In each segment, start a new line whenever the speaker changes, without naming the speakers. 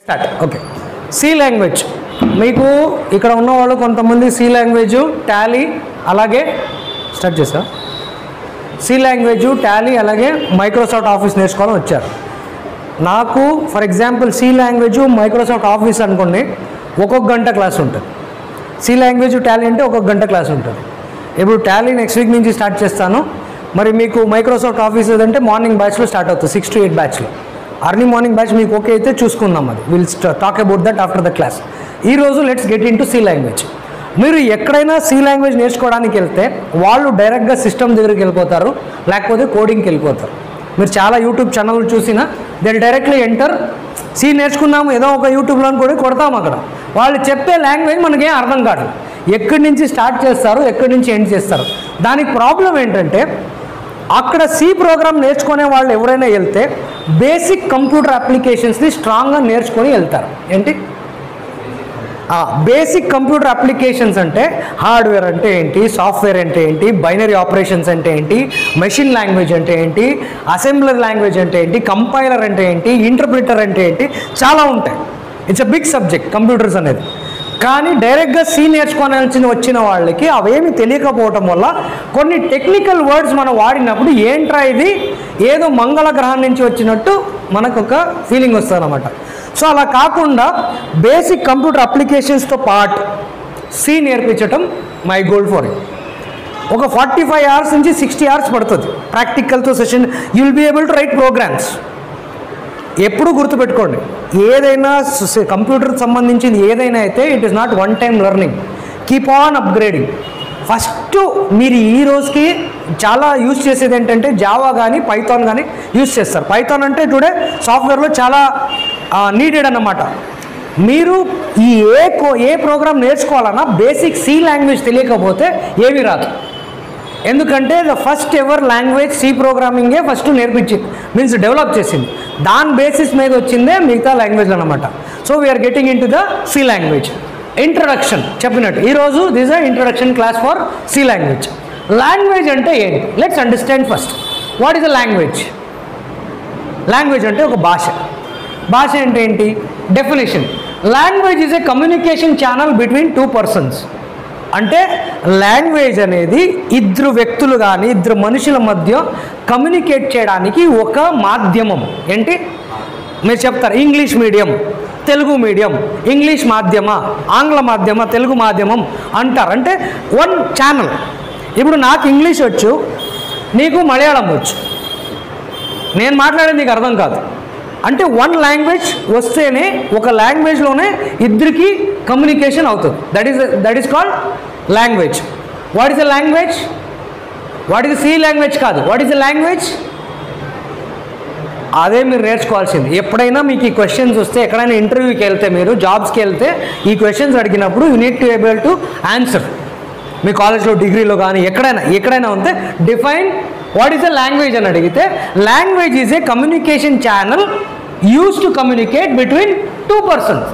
start okay C language మీకు ఇక్కడ ఉన్న వాళ్ళు కొంతమంది సి లాంగ్వేజ్ టాలీ అలాగే స్టార్ట్ చేసా సి లాంగ్వేజ్ టాలీ అలాగే మైక్రోసాఫ్ట్ ఆఫీస్ నేర్చుకోవాలని వచ్చారు నాకు for example C language Microsoft office అనుకోండి ఒక్కొక్క గంట క్లాస్ ఉంటుంది సి లాంగ్వేజ్ టాలీ అంటే ఒక్కొక్క గంట క్లాస్ ఉంటుంది ఇప్పుడు టాలీ నెక్స్ట్ వీక్ నుంచి స్టార్ట్ చేస్తాను మరి మీకు మైక్రోసాఫ్ట్ ఆఫీస్ ఏదంటే మార్నింగ్ బ్యాచ్లో స్టార్ట్ అవుతుంది సిక్స్ టు ఎయిట్ బ్యాచ్లో అర్లీ మార్నింగ్ బ్యాచ్ మీకు ఓకే అయితే చూసుకుందాం అది will talk about that after the class ఈ రోజు let's get into C language మీరు ఎక్కడైనా సి లాంగ్వేజ్ నేర్చుకోవడానికి వెళ్తే వాళ్ళు డైరెక్ట్గా సిస్టమ్ దగ్గరికి వెళ్ళిపోతారు లేకపోతే కోడింగ్కి వెళ్ళిపోతారు మీరు చాలా యూట్యూబ్ ఛానల్ చూసినా దే డైరెక్ట్లీ ఎంటర్ సి నేర్చుకున్నాము ఏదో ఒక యూట్యూబ్లో కూడా కొడతాం అక్కడ వాళ్ళు చెప్పే లాంగ్వేజ్ మనకేం అర్థం కాదు ఎక్కడి నుంచి స్టార్ట్ చేస్తారు ఎక్కడి నుంచి ఎండ్ చేస్తారు దానికి ప్రాబ్లం ఏంటంటే అక్కడ సి ప్రోగ్రామ్ నేర్చుకునే వాళ్ళు ఎవరైనా వెళ్తే బేసిక్ కంప్యూటర్ అప్లికేషన్స్ని స్ట్రాంగ్గా నేర్చుకొని వెళ్తారు ఏంటి బేసిక్ కంప్యూటర్ అప్లికేషన్స్ అంటే హార్డ్వేర్ అంటే ఏంటి సాఫ్ట్వేర్ అంటే ఏంటి బైనరీ ఆపరేషన్స్ అంటే ఏంటి మెషిన్ లాంగ్వేజ్ అంటే ఏంటి అసెంబ్లర్ లాంగ్వేజ్ అంటే ఏంటి కంపైలర్ అంటే ఏంటి ఇంటర్ప్రిటర్ అంటే ఏంటి చాలా ఉంటాయి it's a big subject computers అనేది కానీ డైరెక్ట్గా సి నేర్చుకోవాల్సిన వచ్చిన వాళ్ళకి అవేమి తెలియకపోవటం వల్ల కొన్ని టెక్నికల్ వర్డ్స్ మనం వాడినప్పుడు ఏంట్రా ఇది ఏదో మంగళ గ్రహం నుంచి వచ్చినట్టు మనకు ఒక ఫీలింగ్ వస్తుంది అనమాట సో అలా కాకుండా బేసిక్ కంప్యూటర్ అప్లికేషన్స్తో పాటు సి నేర్పించటం మై గోల్ ఫర్ ఇట్ ఒక ఫార్టీ ఫైవ్ అవర్స్ నుంచి సిక్స్టీ అవర్స్ పడుతుంది ప్రాక్టికల్తో session you will be able to write programs ఎప్పుడు గుర్తుపెట్టుకోండి ఏదైనా కంప్యూటర్కి సంబంధించింది ఏదైనా అయితే it is not one time learning keep on upgrading first మీరు ఈ రోజుకి చాలా యూజ్ చేసేది ఏంటంటే జావా కానీ పైథాన్ కానీ యూజ్ చేస్తారు పైథాన్ అంటే టుడే సాఫ్ట్వేర్లో చాలా నీడెడ్ అన్నమాట మీరు ఈ ఏ కో ఏ ప్రోగ్రామ్ నేర్చుకోవాలన్నా బేసిక్ సి లాంగ్వేజ్ తెలియకపోతే ఏమీ రాదు ఎందుకంటే the first ever language C ప్రోగ్రామింగే ఫస్ట్ నేర్పించింది మీన్స్ డెవలప్ చేసింది దాని బేసిస్ మీద వచ్చిందే మిగతా లాంగ్వేజ్ అనమాట so we are getting into the C language introduction చెప్పినట్టు ఈరోజు this uh introduction class for C language language అంటే ఏంటి let's understand first what is a language language అంటే ఒక భాష భాష అంటే ఏంటి definition language is a communication channel between two persons అంటే లాంగ్వేజ్ అనేది ఇద్దరు వ్యక్తులు కానీ ఇద్దరు మనుషుల మధ్య కమ్యూనికేట్ చేయడానికి ఒక మాధ్యమం ఏంటి మీరు చెప్తారు English medium Telugu medium English మాధ్యమ ఆంగ్ల మాధ్యమ తెలుగు మాధ్యమం అంటారు అంటే వన్ ఛానల్ ఇప్పుడు నాకు ఇంగ్లీష్ వచ్చు నీకు మలయాళం వచ్చు నేను మాట్లాడేది నీకు అర్థం కాదు అంటే వన్ లాంగ్వేజ్ వస్తేనే ఒక లాంగ్వేజ్లోనే ఇద్దరికి కమ్యూనికేషన్ అవుతుంది that is that is called language what is the language what is C language కాదు వాట్ ఈస్ ద లాంగ్వేజ్ అదే మీరు నేర్చుకోవాల్సింది ఎప్పుడైనా మీకు ఈ క్వశ్చన్స్ వస్తే ఎక్కడైనా ఇంటర్వ్యూకి వెళ్తే మీరు జాబ్స్కి వెళ్తే ఈ క్వశ్చన్స్ అడిగినప్పుడు you need to able to answer మీ కాలేజ్లో డిగ్రీలో కానీ ఎక్కడైనా ఎక్కడైనా ఉంటే define what is a language అని అడిగితే language is a communication channel use to communicate between two persons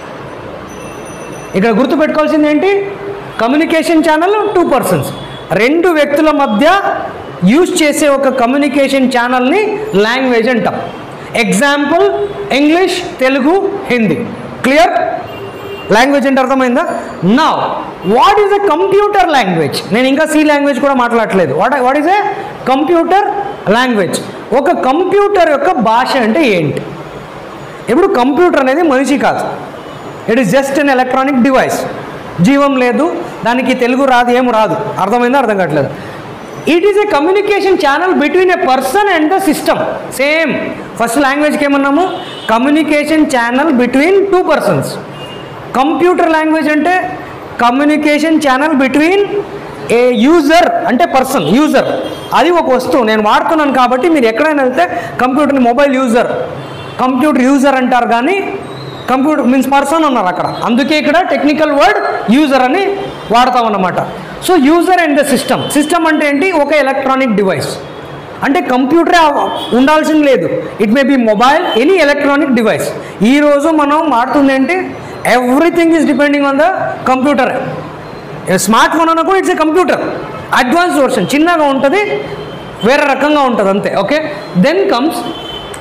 ఇక్కడ గుర్తుపెట్టుకోవాల్సింది ఏంటి కమ్యూనికేషన్ ఛానల్ టూ పర్సన్స్ రెండు వ్యక్తుల మధ్య యూజ్ చేసే ఒక కమ్యూనికేషన్ ఛానల్ని లాంగ్వేజ్ అంటాం example English Telugu Hindi clear language అంటే అర్థమైందా నా what is a computer language నేను ఇంకా సి లాంగ్వేజ్ కూడా మాట్లాడట్లేదు what what is a computer language ఒక కంప్యూటర్ యొక్క భాష అంటే ఏంటి ఇప్పుడు కంప్యూటర్ అనేది మనిషి కాదు it is just an electronic device జీవం లేదు దానికి తెలుగు రాదు ఏం రాదు అర్థమైందా అర్థం కావట్లేదు it is a communication channel between a person and the system same first లాంగ్వేజ్కి ఏమన్నాము communication channel between two persons computer language అంటే communication channel between a user అంటే పర్సన్ యూజర్ అది ఒక వస్తువు నేను వాడుతున్నాను కాబట్టి మీరు ఎక్కడైనా వెళ్తే computer mobile user computer user అంటారు కానీ కంప్యూటర్ మీన్స్ పర్సన్ అన్నారు అక్కడ అందుకే ఇక్కడ టెక్నికల్ వర్డ్ యూజర్ అని వాడతాం అన్నమాట so user and the system system అంటే ఏంటి ఒక ఎలక్ట్రానిక్ డివైస్ అంటే కంప్యూటరే ఉండాల్సింది లేదు it may be mobile any electronic device ఈరోజు మనం వాడుతుంది ఏంటి everything is depending on the computer smart phone అన్న కూడా it's a computer advance version చిన్నగా ఉంటుంది వేరే రకంగా ఉంటుంది అంతే ఓకే దెన్ కమ్స్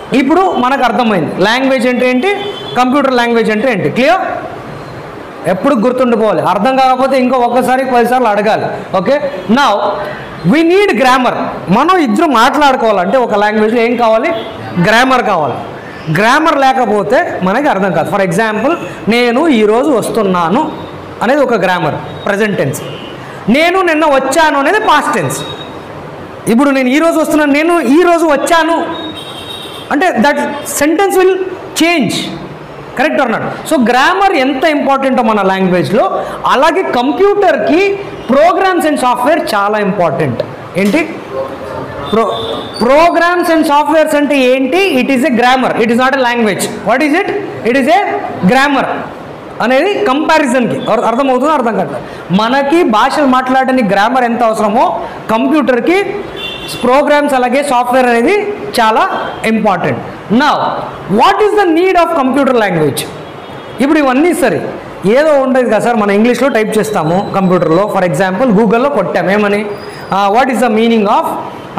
ఇప్పుడు మనకు అర్థమైంది లాంగ్వేజ్ అంటే ఏంటి కంప్యూటర్ లాంగ్వేజ్ అంటే ఏంటి క్లియర్ ఎప్పుడు గుర్తుండిపోవాలి అర్థం కాకపోతే ఇంకో ఒక్కసారి పదిసార్లు అడగాలి ఓకే నా వీ నీడ్ గ్రామర్ మనం ఇద్దరు మాట్లాడుకోవాలంటే ఒక లాంగ్వేజ్లో ఏం కావాలి గ్రామర్ కావాలి గ్రామర్ లేకపోతే మనకి అర్థం కాదు ఫర్ ఎగ్జాంపుల్ నేను ఈరోజు వస్తున్నాను అనేది ఒక గ్రామర్ ప్రజెంట్ టెన్స్ నేను నిన్న వచ్చాను అనేది పాస్ట్ టెన్స్ ఇప్పుడు నేను ఈరోజు వస్తున్నాను నేను ఈరోజు వచ్చాను అంటే that sentence will change correct అన్నాడు సో గ్రామర్ ఎంత ఇంపార్టెంటో మన లాంగ్వేజ్లో అలాగే కంప్యూటర్కి ప్రోగ్రామ్స్ అండ్ సాఫ్ట్వేర్ చాలా ఇంపార్టెంట్ ఏంటి ప్రో ప్రోగ్రామ్స్ అండ్ సాఫ్ట్వేర్స్ అంటే ఏంటి it is a grammar it is not a language what is it it is a grammar అనేది కంపారిజన్కి అర్థమవుతుందో అర్థం కాదు మనకి భాషలు మాట్లాడడానికి గ్రామర్ ఎంత అవసరమో కంప్యూటర్కి ప్రోగ్రామ్స్ అలాగే సాఫ్ట్వేర్ అనేది చాలా ఇంపార్టెంట్ నా what is the need of computer language ఇప్పుడు ఇవన్నీ సరే ఏదో ఉండదు కదా సార్ మన ఇంగ్లీష్లో టైప్ చేస్తాము కంప్యూటర్లో ఫర్ ఎగ్జాంపుల్ గూగుల్లో కొట్టాము ఏమని what is the meaning of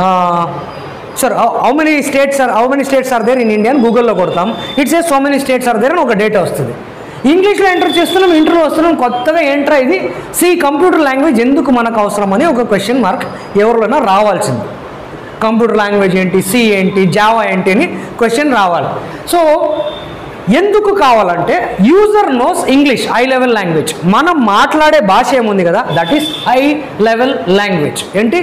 sir how many states are how many states are there in India అని గూగుల్లో కొడతాం it's a so many states are there అని ఒక డేటా వస్తుంది ఇంగ్లీష్లో ఎంటర్ చేస్తున్నాం ఇంటర్వ్యూ వస్తున్నాం కొత్తగా ఎంటర్ ఇది సి కంప్యూటర్ లాంగ్వేజ్ ఎందుకు మనకు అవసరం అని ఒక క్వశ్చన్ మార్క్ ఎవరిలోనైనా రావాల్సింది కంప్యూటర్ లాంగ్వేజ్ ఏంటి సి ఏంటి జావా ఏంటి అని క్వశ్చన్ రావాలి సో ఎందుకు కావాలంటే user knows English high level language మనం మాట్లాడే భాష ఏముంది కదా that is high level language ఏంటి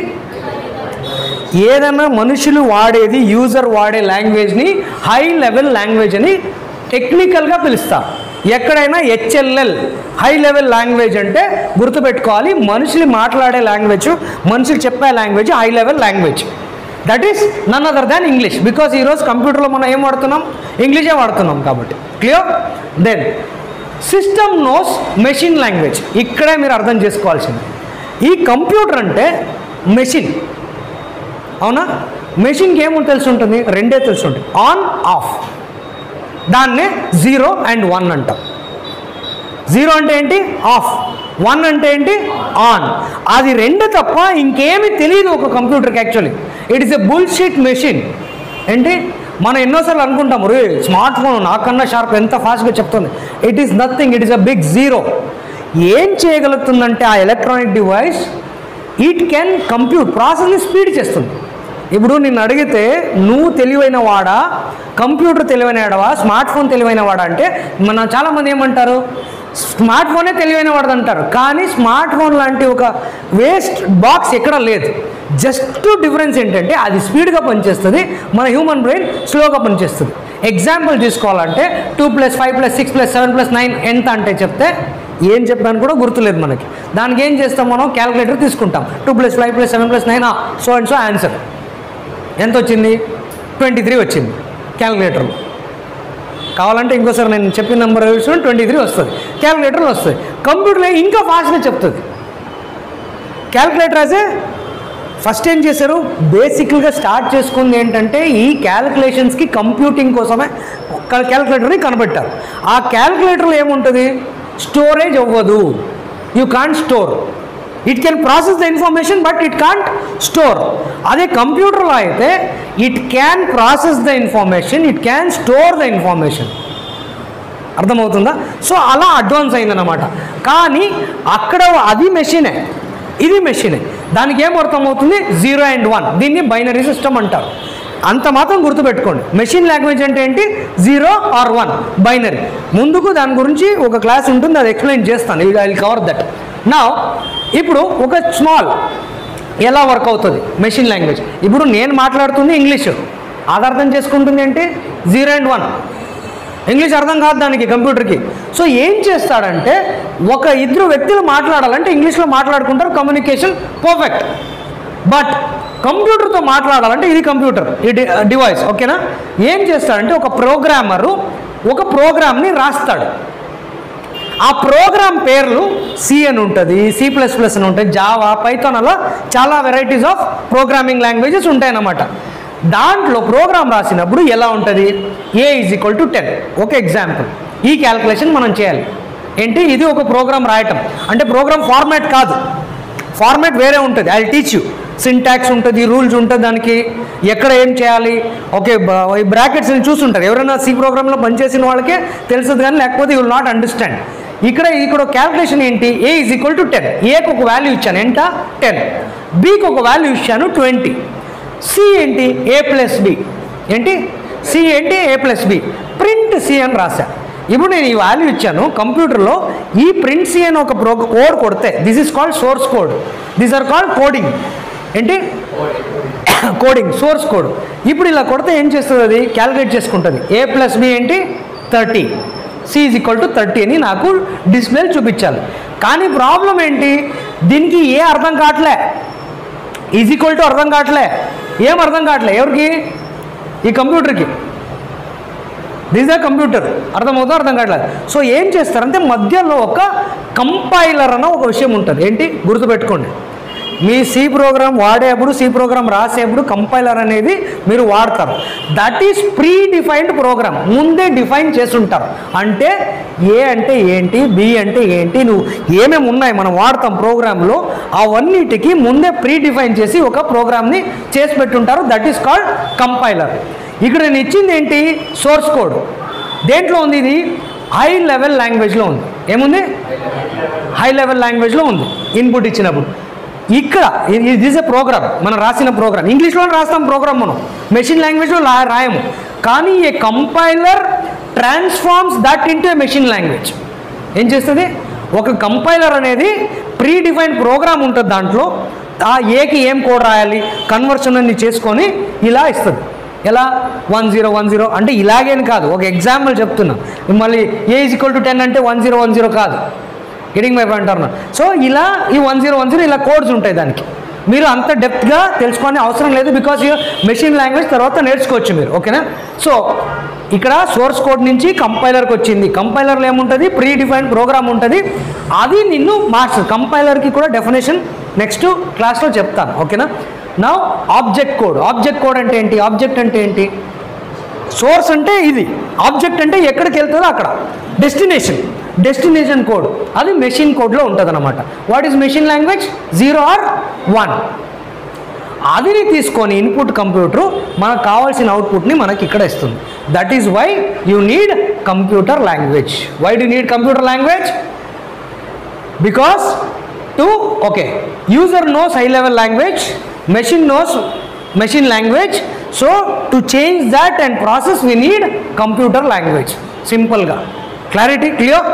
ఏదైనా మనుషులు వాడేది యూజర్ వాడే లాంగ్వేజ్ని హై లెవెల్ లాంగ్వేజ్ అని టెక్నికల్గా పిలుస్తాం ఎక్కడైనా హెచ్ఎల్ఎల్ హై లెవెల్ లాంగ్వేజ్ అంటే గుర్తుపెట్టుకోవాలి మనుషులు మాట్లాడే లాంగ్వేజ్ మనుషులు చెప్పే language high level language that is none other than English because ఈరోజు కంప్యూటర్లో మనం ఏం వాడుతున్నాం ఇంగ్లీషే వాడుతున్నాం కాబట్టి clear then system knows machine language ఇక్కడే మీరు అర్థం చేసుకోవాల్సింది ఈ కంప్యూటర్ అంటే మెషిన్ అవునా మెషిన్కి ఏమో తెలిసి ఉంటుంది రెండే తెలిసి ఉంటుంది ఆన్ ఆఫ్ దాన్నే జీరో అండ్ వన్ అంటాం జీరో అంటే ఏంటి ఆఫ్ వన్ అంటే ఏంటి ఆన్ అది రెండు తప్ప ఇంకేమీ తెలియదు ఒక కంప్యూటర్కి actually it is a bullshit machine ఏంటి మనం ఎన్నోసార్లు అనుకుంటాం రే స్మార్ట్ ఫోన్ నాకన్నా షార్ప్ ఎంత ఫాస్ట్గా చెప్తుంది it is nothing it is a big zero ఏం చేయగలుగుతుందంటే ఆ electronic device it can compute ప్రాసెస్ని స్పీడ్ చేస్తుంది ఇప్పుడు నిన్ను అడిగితే నువ్వు తెలివైన వాడా కంప్యూటర్ తెలివైన వాడవా స్మార్ట్ ఫోన్ తెలివైన వాడా అంటే మన చాలామంది ఏమంటారు స్మార్ట్ ఫోనే తెలివైన వాడు అంటారు కానీ స్మార్ట్ ఫోన్ లాంటి ఒక వేస్ట్ బాక్స్ ఎక్కడ లేదు జస్ట్ డిఫరెన్స్ ఏంటంటే అది స్పీడ్గా పనిచేస్తుంది మన హ్యూమన్ బ్రెయిన్ స్లోగా పనిచేస్తుంది ఎగ్జాంపుల్ తీసుకోవాలంటే two plus five plus six plus seven plus nine ఎంత అంటే చెప్తే ఏం చెప్పాను కూడా గుర్తులేదు మనకి దానికి ఏం చేస్తాం మనం క్యాలిక్యులేటర్ తీసుకుంటాం two plus five plus seven plus nine so and so answer ఎంత వచ్చింది ట్వంటీ త్రీ వచ్చింది క్యాలిక్యులేటర్లో కావాలంటే ఇంకోసారి నేను చెప్పిన నెంబర్ చూసుకుని ట్వంటీ త్రీ వస్తుంది క్యాలిక్యులేటర్లో వస్తుంది కంప్యూటర్లో ఇంకా ఫాస్ట్గా చెప్తుంది క్యాలిక్యులేటర్ అదే ఫస్ట్ ఏం చేశారు బేసిక్గా స్టార్ట్ చేసుకుంది ఏంటంటే ఈ క్యాలిక్యులేషన్స్కి కంప్యూటింగ్ కోసమే క్యాలిక్యులేటర్ని కనబెట్టారు ఆ క్యాలిక్యులేటర్లో ఏముంటుంది స్టోరేజ్ అవ్వదు you can't store it can process the information but it can't store అదే కంప్యూటర్లో అయితే it can process the information it can store the information అర్థమవుతుందా సో అలా అడ్వాన్స్ అయిందన్నమాట కానీ అక్కడ అది మెషినే ఇది మెషినే దానికి ఏం అర్థమవుతుంది జీరో అండ్ వన్ దీన్ని బైనరీ సిస్టమ్ అంటారు అంత మాత్రం గుర్తుపెట్టుకోండి మెషిన్ లాంగ్వేజ్ అంటే ఏంటి జీరో ఆర్ వన్ బైనరీ ముందుకు దాని గురించి ఒక క్లాస్ ఉంటుంది అది ఎక్స్ప్లెయిన్ చేస్తాను ఐ విల్ కవర్ దట్ నా ఇప్పుడు ఒక స్మాల్ ఎలా వర్క్ అవుతుంది మెషిన్ లాంగ్వేజ్ ఇప్పుడు నేను మాట్లాడుతుంది ఇంగ్లీష్ అది అర్థం చేసుకుంటుంది ఏంటి జీరో అండ్ వన్ ఇంగ్లీష్ అర్థం కాదు దానికి కంప్యూటర్కి సో ఏం చేస్తాడంటే ఒక ఇద్దరు వ్యక్తులు మాట్లాడాలంటే ఇంగ్లీష్లో మాట్లాడుకుంటారు కమ్యూనికేషన్ పర్ఫెక్ట్ బట్ కంప్యూటర్తో మాట్లాడాలంటే ఇది కంప్యూటర్ ఈ డివైస్ ఓకేనా ఏం చేస్తాడంటే ఒక ప్రోగ్రామరు ఒక ప్రోగ్రామ్ని రాస్తాడు ఆ ప్రోగ్రామ్ పేర్లు సి అని ఉంటుంది సి ప్లస్ ప్లస్ అని ఉంటుంది జావా పైథాన్ అలా చాలా వెరైటీస్ ఆఫ్ ప్రోగ్రామింగ్ లాంగ్వేజెస్ ఉంటాయన్నమాట దాంట్లో ప్రోగ్రామ్ రాసినప్పుడు ఎలా ఉంటుంది A is equal to ten ఒక ఎగ్జాంపుల్ ఈ క్యాల్కులేషన్ మనం చేయాలి ఏంటి ఇది ఒక ప్రోగ్రామ్ రాయటం అంటే ప్రోగ్రామ్ ఫార్మాట్ కాదు ఫార్మాట్ వేరే ఉంటుంది ఐ టీచ్ యూ సింటాక్స్ ఉంటుంది రూల్స్ ఉంటుంది దానికి ఎక్కడ ఏం చేయాలి ఓకే ఈ బ్రాకెట్స్ చూస్తుంటారు ఎవరైనా సి ప్రోగ్రామ్లో పనిచేసిన వాళ్ళకే తెలుస్తుంది కానీ లేకపోతే యూ విల్ నాట్ అండర్స్టాండ్ ఇక్కడ ఇక్కడ క్యాల్కులేషన్ ఏంటి A is equal to ten ఏకి ఒక వాల్యూ ఇచ్చాను ఎంత టెన్ బీకి ఒక వాల్యూ ఇచ్చాను ట్వంటీ సి ఏంటి ఏ ప్లస్ బి ఏంటి సి ఏంటి A plus B print C అని రాశా ఇప్పుడు నేను ఈ వాల్యూ ఇచ్చాను కంప్యూటర్లో ఈ ప్రింట్ సి అని ఒక ప్రో కోడ్ కొడితే this is called source code this are called coding ఏంటి కోడింగ్ సోర్స్ కోడ్ ఇప్పుడు ఇలా కొడితే ఏం చేస్తుంది అది క్యాలిక్యులేట్ చేసుకుంటుంది ఏ ప్లస్ బి ఏంటి thirty C is equal to thirty అని నాకు డిస్ప్లేలు చూపించాలి కానీ ప్రాబ్లం ఏంటి దీనికి ఏ అర్థం కావట్లే ఈజ్ ఈక్వల్ టు అర్థం కావట్లే ఏం అర్థం కావట్లే ఎవరికి ఈ కంప్యూటర్కి దిస్ ద కంప్యూటర్ అర్థమవుతుందో అర్థం కావట్లేదు సో ఏం చేస్తారంటే మధ్యలో ఒక కంపైలర్ అన్న ఒక విషయం ఉంటుంది ఏంటి గుర్తుపెట్టుకోండి మీ సి ప్రోగ్రామ్ వాడేప్పుడు సి ప్రోగ్రామ్ రాసేప్పుడు కంపైలర్ అనేది మీరు వాడతారు that is predefined program ముందే డిఫైన్ చేసుంటారు అంటే ఏ అంటే ఏంటి బి అంటే ఏంటి నువ్వు ఏమేమి ఉన్నాయి మనం వాడతాం ప్రోగ్రాంలో అవన్నిటికీ ముందే ప్రీ డిఫైన్ చేసి ఒక ప్రోగ్రామ్ని చేసి పెట్టుంటారు దట్ ఈస్ కాల్డ్ కంపైలర్ ఇక్కడ నేను ఇచ్చింది ఏంటి సోర్స్ కోడ్ దేంట్లో ఉంది ఇది హై లెవెల్ లాంగ్వేజ్లో ఉంది ఏముంది హై లెవెల్ లాంగ్వేజ్లో ఉంది ఇన్పుట్ ఇచ్చినప్పుడు ఇక్కడ దిస్ ఎ ప్రోగ్రామ్ మనం రాసిన ప్రోగ్రామ్ ఇంగ్లీష్లో రాస్తాం ప్రోగ్రామ్ మనం మెషిన్ లాంగ్వేజ్లో లా రాయము కానీ a compiler transforms that into a machine language ఏం చేస్తుంది ఒక కంపైలర్ అనేది ప్రీ డిఫైన్డ్ ప్రోగ్రామ్ ఉంటుంది దాంట్లో ఆ ఏకి ఏం కోడ్ రాయాలి కన్వర్షన్ అన్ని చేసుకొని ఇలా ఇస్తుంది ఎలా వన్ జీరో వన్ జీరో అంటే ఇలాగేని కాదు ఒక ఎగ్జాంపుల్ చెప్తున్నా మళ్ళీ A is equal to ten అంటే వన్ జీరో వన్ జీరో కాదు గెటింగ్ మై పాయింట్ అన్న సో ఇలా ఈ వన్ జీరో వన్ జీరో ఇలా కోడ్స్ ఉంటాయి దానికి మీరు అంత డెప్త్గా తెలుసుకోని అవసరం లేదు బికాస్ మెషిన్ లాంగ్వేజ్ తర్వాత నేర్చుకోవచ్చు మీరు ఓకేనా సో ఇక్కడ సోర్స్ కోడ్ నుంచి కంపైలర్కి వచ్చింది కంపైలర్లో ఏముంటుంది ప్రీ డిఫైన్డ్ ప్రోగ్రామ్ ఉంటుంది అది నిన్ను మార్క్స్ కంపైలర్కి కూడా డెఫినేషన్ నెక్స్ట్ క్లాస్లో చెప్తాను ఓకేనా నా ఆబ్జెక్ట్ కోడ్ ఆబ్జెక్ట్ కోడ్ అంటే ఏంటి ఆబ్జెక్ట్ అంటే ఏంటి సోర్స్ అంటే ఇది ఆబ్జెక్ట్ అంటే ఎక్కడికి వెళ్తుందో అక్కడ డెస్టినేషన్ డెస్టినేషన్ కోడ్ అది మెషిన్ కోడ్లో ఉంటుంది అనమాట what is machine language zero or one అదిని తీసుకొని ఇన్పుట్ కంప్యూటర్ మనకు కావాల్సిన అవుట్పుట్ని మనకి ఇక్కడ ఇస్తుంది that is why you need computer language why do need computer language because to okay user knows high level language machine knows machine language so to change that and process we need computer language సింపుల్గా clarity clear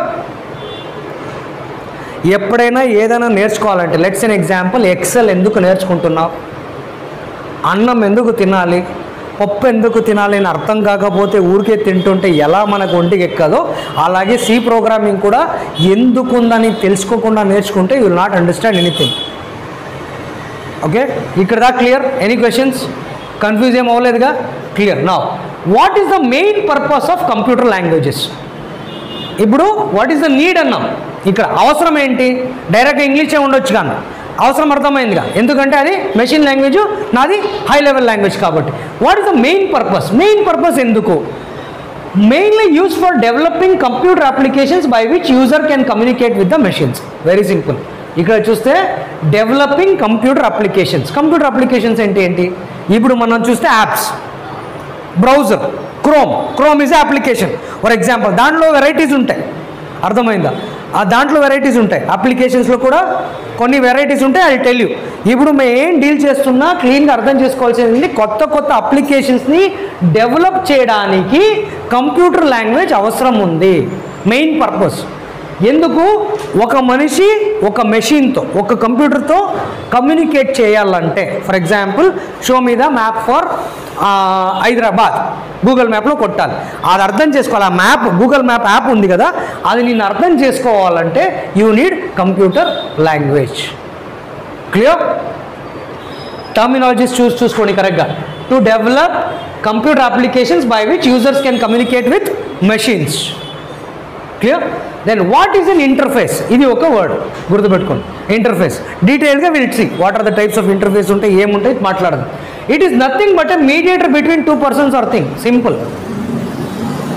ఎప్పుడైనా ఏదైనా నేర్చుకోవాలంటే let's an example XL ఎందుకు నేర్చుకుంటున్నావు అన్నం ఎందుకు తినాలి పప్పు ఎందుకు తినాలి అని అర్థం కాకపోతే ఊరికే తింటుంటే ఎలా మనకు ఒంటికి ఎక్కదో అలాగే సి ప్రోగ్రామింగ్ కూడా ఎందుకుందని తెలుసుకోకుండా నేర్చుకుంటే you will not understand anything okay ఇక్కడ దా క్లియర్ ఎనీ క్వశ్చన్స్ కన్ఫ్యూజ్ ఏం అవ్వలేదుగా క్లియర్ నా what is the main purpose of computer languages ఇప్పుడు వాట్ ఈస్ ద నీడ్ అన్నాం ఇక్కడ అవసరం ఏంటి డైరెక్ట్గా ఇంగ్లీషే ఉండొచ్చు కానీ అవసరం అర్థమైందిగా ఎందుకంటే అది మెషిన్ లాంగ్వేజ్ నాది హై లెవెల్ లాంగ్వేజ్ కాబట్టి what is the main purpose main purpose ఎందుకు mainly use for developing computer applications by which user can communicate with the machines very simple ఇక్కడ చూస్తే developing computer applications computer applications ఏంటి ఏంటి ఇప్పుడు మనం చూస్తే apps browser Chrome Chrome is application for example దాంట్లో varieties ఉంటాయి అర్థమైందా ఆ దాంట్లో వెరైటీస్ ఉంటాయి అప్లికేషన్స్లో కూడా కొన్ని వెరైటీస్ ఉంటాయి అది టెల్ యూ ఇప్పుడు మేము ఏం డీల్ చేస్తున్నా క్లీన్గా అర్థం చేసుకోవాల్సింది కొత్త కొత్త అప్లికేషన్స్ని డెవలప్ చేయడానికి కంప్యూటర్ లాంగ్వేజ్ అవసరం ఉంది మెయిన్ పర్పస్ ఎందుకు ఒక మనిషి ఒక మెషిన్తో ఒక కంప్యూటర్తో కమ్యూనికేట్ చేయాలంటే ఫర్ ఎగ్జాంపుల్ షో మీద మ్యాప్ ఫర్ హైదరాబాద్ గూగుల్ మ్యాప్లో కొట్టాలి అది అర్థం చేసుకోవాలి ఆ మ్యాప్ గూగుల్ మ్యాప్ యాప్ ఉంది కదా అది నేను అర్థం చేసుకోవాలంటే you need computer language clear terminologies చూసి చూసుకోండి కరెక్ట్గా to develop computer applications by which users can communicate with machines clear then what is an interface ఇది ఒక వర్డ్ గుర్తుపెట్టుకోండి ఇంటర్ఫేస్ డీటెయిల్గా will see what are the types of interface ఉంటాయి ఏముంటాయి మాట్లాడదు it is nothing but a mediator between two persons or thing simple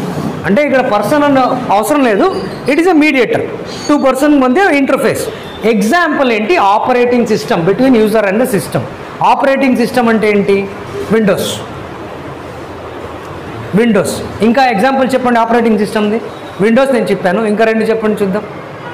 అంటే ఇక్కడ person అన్న అవసరం లేదు it is a mediator two person మధ్య ఇంటర్ఫేస్ ఎగ్జాంపుల్ ఏంటి operating system between user and system operating system అంటే ఏంటి విండోస్ విండోస్ ఇంకా ఎగ్జాంపుల్ చెప్పండి ఆపరేటింగ్ సిస్టమ్ది విండోస్ నేను చెప్పాను ఇంకా రెండు చెప్పండి చూద్దాం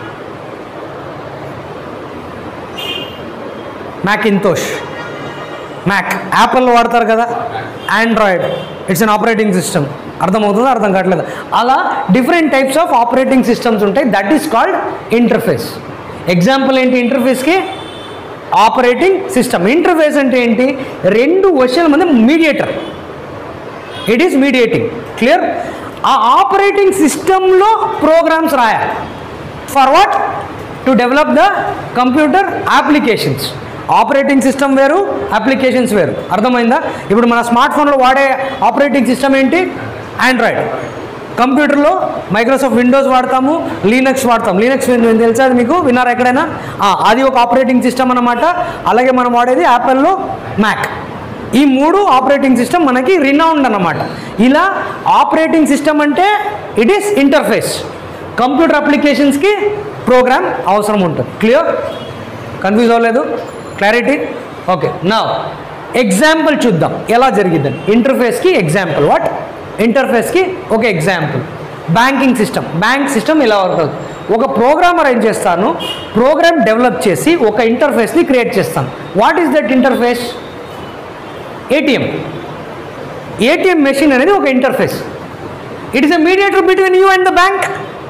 మ్యాకింతోష్ మ్యాక్ యాపిల్ వాడతారు కదా Android it's an operating system అర్థమవుతుందో అర్థం కావట్లేదు అలా different types of operating systems ఉంటాయి that is called interface example ఏంటి ఇంటర్ఫేస్కి ఆపరేటింగ్ సిస్టమ్ ఇంటర్ఫేస్ అంటే ఏంటి రెండు వర్షాల మధ్య mediator it is mediating clear ఆ ఆపరేటింగ్ సిస్టంలో ప్రోగ్రామ్స్ రాయాలి for what to develop the computer applications operating system వేరు అప్లికేషన్స్ వేరు అర్థమైందా ఇప్పుడు మన స్మార్ట్ ఫోన్లో వాడే ఆపరేటింగ్ సిస్టమ్ ఏంటి ఆండ్రాయిడ్ కంప్యూటర్లో మైక్రోసాఫ్ట్ విండోస్ వాడతాము లీనక్స్ వాడతాం లీనక్స్ తెలుసా అది మీకు విన్నారా ఎక్కడైనా ఆ, అది ఒక ఆపరేటింగ్ సిస్టమ్ అన్నమాట అలాగే మనం వాడేది యాపిల్లో మ్యాక్ ఈ మూడు ఆపరేటింగ్ సిస్టమ్ మనకి రినౌండ్ అన్నమాట ఇలా ఆపరేటింగ్ సిస్టమ్ అంటే ఇట్ ఈస్ ఇంటర్ఫేస్ కంప్యూటర్ అప్లికేషన్స్కి ప్రోగ్రామ్ అవసరం ఉంటుంది క్లియర్ కన్ఫ్యూజ్ అవ్వలేదు క్లారిటీ ఓకే నా ఎగ్జాంపుల్ చూద్దాం ఎలా జరిగిద్దని ఇంటర్ఫేస్కి ఎగ్జాంపుల్ వాట్ ఇంటర్ఫేస్కి ఒక example banking system bank system ఇలా వర్క్ అవుతుంది ఒక ప్రోగ్రామర్ ఏం చేస్తాను ప్రోగ్రామ్ డెవలప్ చేసి ఒక ఇంటర్ఫేస్ని క్రియేట్ చేస్తాను what is that interface ATM ATM machine అనేది ఒక interface it is a mediator between you and the bank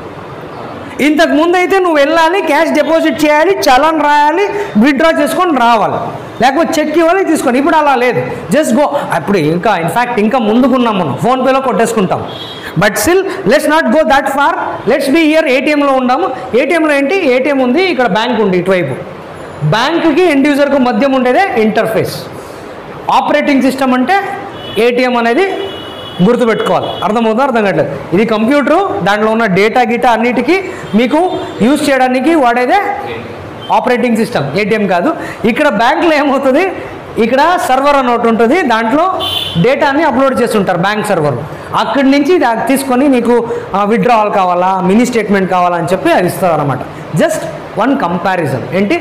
ఇంతకు ముందు అయితే నువ్వు వెళ్ళాలి క్యాష్ డిపాజిట్ చేయాలి చలాన్ రాయాలి విత్డ్రా చేసుకొని రావాలి లేకపోతే చెక్ ఇవ్వాలి తీసుకొని ఇప్పుడు అలా లేదు జస్ట్ గో అప్పుడు ఇంకా ఇన్ఫ్యాక్ట్ ఇంకా ముందుకున్నాం మనం ఫోన్పేలో కొట్టేసుకుంటాం but still let's not go that far let's be here ఏటీఎంలో ఉండాము ఏటీఎంలో ఏంటి ఏటీఎం ఉంది ఇక్కడ బ్యాంక్ ఉంది ఇటువైపు బ్యాంకుకి ఎండ్ యూజర్కు మధ్యం ఉండేదే ఇంటర్ఫేస్ ఆపరేటింగ్ సిస్టమ్ అంటే ఏటీఎం అనేది గుర్తుపెట్టుకోవాలి అర్థమవుతుందో అర్థం కావట్లేదు ఇది కంప్యూటరు దాంట్లో ఉన్న డేటా గిటా అన్నిటికీ మీకు యూజ్ చేయడానికి వాడేదే ఆపరేటింగ్ సిస్టమ్ ఏటీఎం కాదు ఇక్కడ బ్యాంక్లో ఏమవుతుంది ఇక్కడ సర్వర్ అని ఒకటి ఉంటుంది దాంట్లో డేటాని అప్లోడ్ చేస్తుంటారు బ్యాంక్ సర్వర్ అక్కడి నుంచి అది తీసుకొని మీకు విత్డ్రావల్ కావాలా మినీ స్టేట్మెంట్ కావాలా అని చెప్పి అది ఇస్తారు అనమాట జస్ట్ వన్ కంపారిజన్ ఏంటి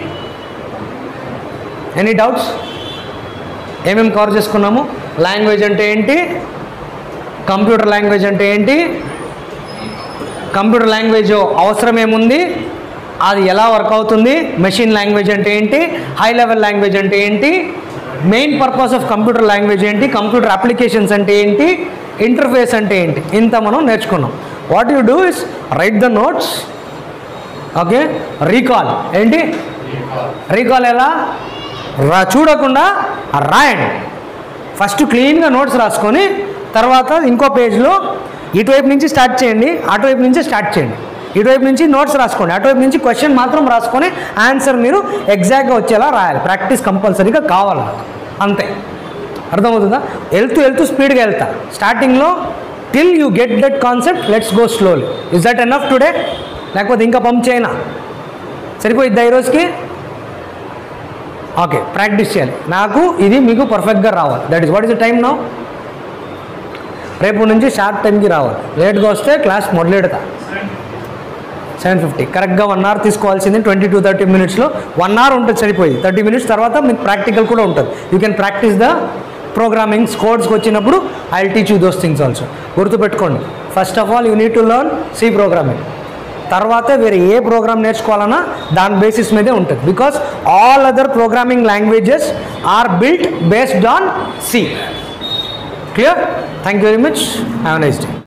ఎనీ డౌట్స్ ఏమేమి కవర్ చేసుకున్నాము లాంగ్వేజ్ అంటే ఏంటి కంప్యూటర్ లాంగ్వేజ్ అంటే ఏంటి కంప్యూటర్ లాంగ్వేజ్ అవసరం ఏముంది అది ఎలా వర్క్ అవుతుంది మెషిన్ లాంగ్వేజ్ అంటే ఏంటి హై లెవెల్ లాంగ్వేజ్ అంటే ఏంటి main purpose of computer language ఏంటి కంప్యూటర్ అప్లికేషన్స్ అంటే ఏంటి ఇంటర్ఫేస్ అంటే ఏంటి ఇంత మనం నేర్చుకున్నాం what you do is write the notes okay recall ఏంటి రీకాల్ ఎలా రా చూడకుండా రాయండి ఫస్ట్ క్లీన్గా నోట్స్ రాసుకొని తర్వాత ఇంకో పేజ్లో ఇటువైపు నుంచి స్టార్ట్ చేయండి అటువైపు నుంచి స్టార్ట్ చేయండి ఇటువైపు నుంచి నోట్స్ రాసుకోండి అటువైపు నుంచి క్వశ్చన్ మాత్రం రాసుకొని ఆన్సర్ మీరు ఎగ్జాక్ట్గా వచ్చేలా రాయాలి ప్రాక్టీస్ కంపల్సరీగా కావాలి నాకు అంతే అర్థమవుతుందా వెళ్తూ వెళ్తూ స్పీడ్గా వెళ్తా స్టార్టింగ్లో till you get that concept let's go slowly is that enough today లేకపోతే ఇంకా పంప్ చేయనా సరిపోయిద్దా ఈ రోజుకి ఓకే ప్రాక్టీస్ చేయాలి నాకు ఇది మీకు పర్ఫెక్ట్గా రావాలి that is what is the time now రేపు నుంచి షార్ట్ టైంకి రావాలి లేట్గా వస్తే క్లాస్ మొదలెడతా సెవెన్ ఫిఫ్టీ కరెక్ట్గా వన్ అవర్ తీసుకోవాల్సింది ట్వంటీ టు థర్టీ మినిట్స్లో వన్ అవర్ ఉంటుంది సరిపోయింది థర్టీ మినిట్స్ తర్వాత మీకు ప్రాక్టికల్ కూడా ఉంటుంది you can practise the programming కోడ్స్కి వచ్చినప్పుడు I will teach you those things also గుర్తుపెట్టుకోండి first of all you need to learn C programming తర్వాత వేరే ఏ ప్రోగ్రామ్ నేర్చుకోవాలన్నా దాని బేసిస్ మీదే ఉంటుంది because all other programming languages are built based on C clear thank you very much have nice day